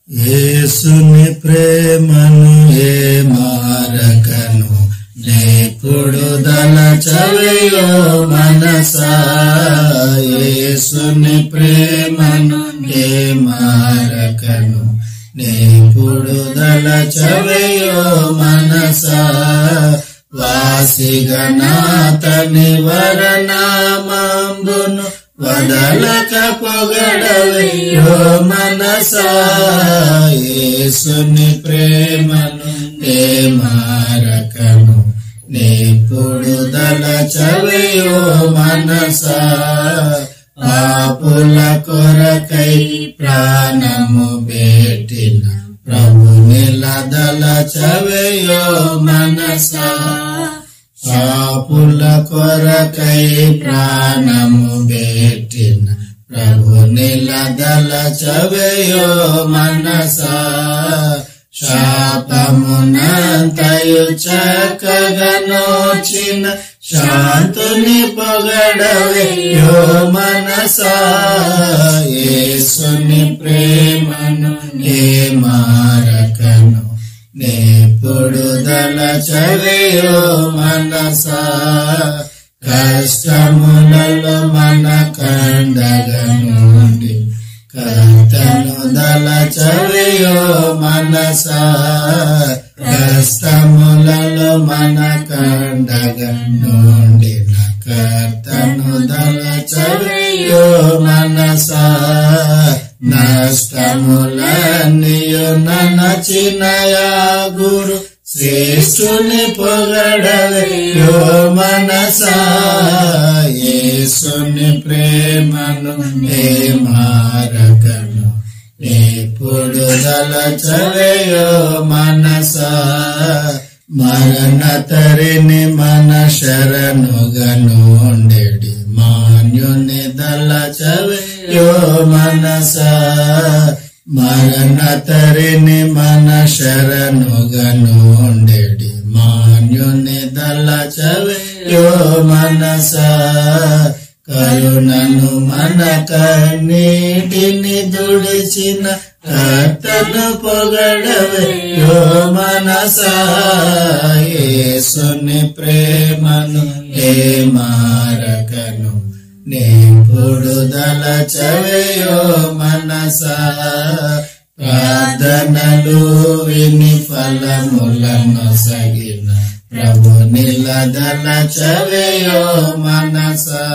యేసుని ప్రేమను ఏ మారకను నేపుడు దళచవయో మనసా యేసుని ప్రేమను ఏ మారకను నేపుడు దళచవయో మనసా వాసిగనాతని వరనామాంబును వదలక పొగడవయ్యో మనసా యేసుని ప్రేమను ఏ మారకను నేపుడు దళచవయో మనసా పాపుల కొరకై ప్రాణము బేటిన ప్రభు నిలదల చవయో మనసా పాపుల కొరకై ప్రాణము బేటిన ప్రభు నిలదల చవయో మనసా శాపమునంతయు చక్కగనోచిన శాంతుని పొగడవయ్యో మనసా యేసుని ప్రేమను ఏ మారకను నేపుడు దళచవయో మనసా కష్టములలో మన కండగనుండి కర్తను దళచవయో మనసా కష్టములలో మన కండగనుండి కర్తను దళచవయో మనసా నష్టములన్నీయు ననచినయా గురు శ్రేష్ఠుని పొగడవయ్యో మనసా యేసుని ప్రేమను ఏ మారకను ఎప్పుడు దళచవయో మనసా మరణ తరిని మన శరణుగనుండెడి మాన్యుని దళచవయో మనసా మరణ తరిని మన శరణుగనుండెడి మాన్యుని దళచవయో మనసా కరుణను మన కన్నీటిని దుడిచిన కర్తను పొగడవయ్యో మనసా యేసుని ప్రేమను ఏ మారకను నేపుడు దళచవయో మనసా ప్రార్థనలు విని ఫలములను సగిన ప్రభు నిలదల చవయో మనసా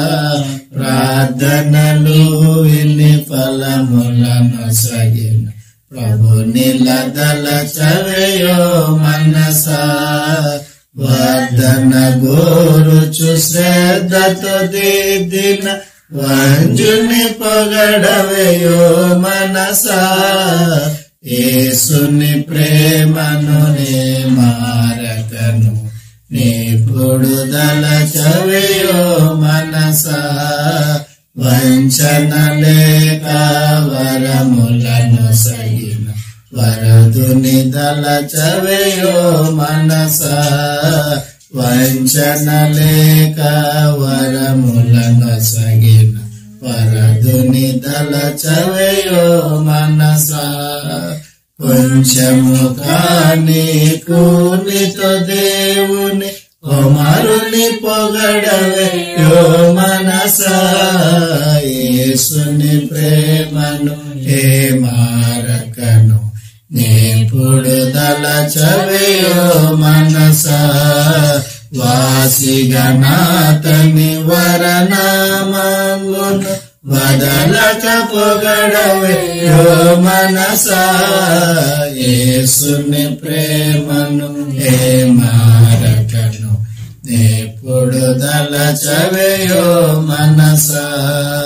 ప్రార్థనలు విని ఫలములను సగిన ప్రభు నిలదల చవయో మనసా వర్ధన గోరుచు శ్రద్ధతో దిద్దిన వంజుని పొగడవయో మనసా ఏసుని ప్రేమను నే మారకను నీపుడు దళచవయో మనసా వంచన లేక వరములను సగిన వరదుని దళచవయో మనసా వంచన లేక వరములను సగిన వరదుని దళచవయో మనసా కొంచెము కాని కూనితో దేవుని కుమారుని పొగడవయో మనసా యేసుని ప్రేమను ఏ మారకను నేపుడు దళచవయో మనసా వాసిగనాతని వరనామాంగును వదలక పొగడవయో మనసా యేసుని ప్రేమను ఏ మారకను నేపుడు దళచవయో మనసా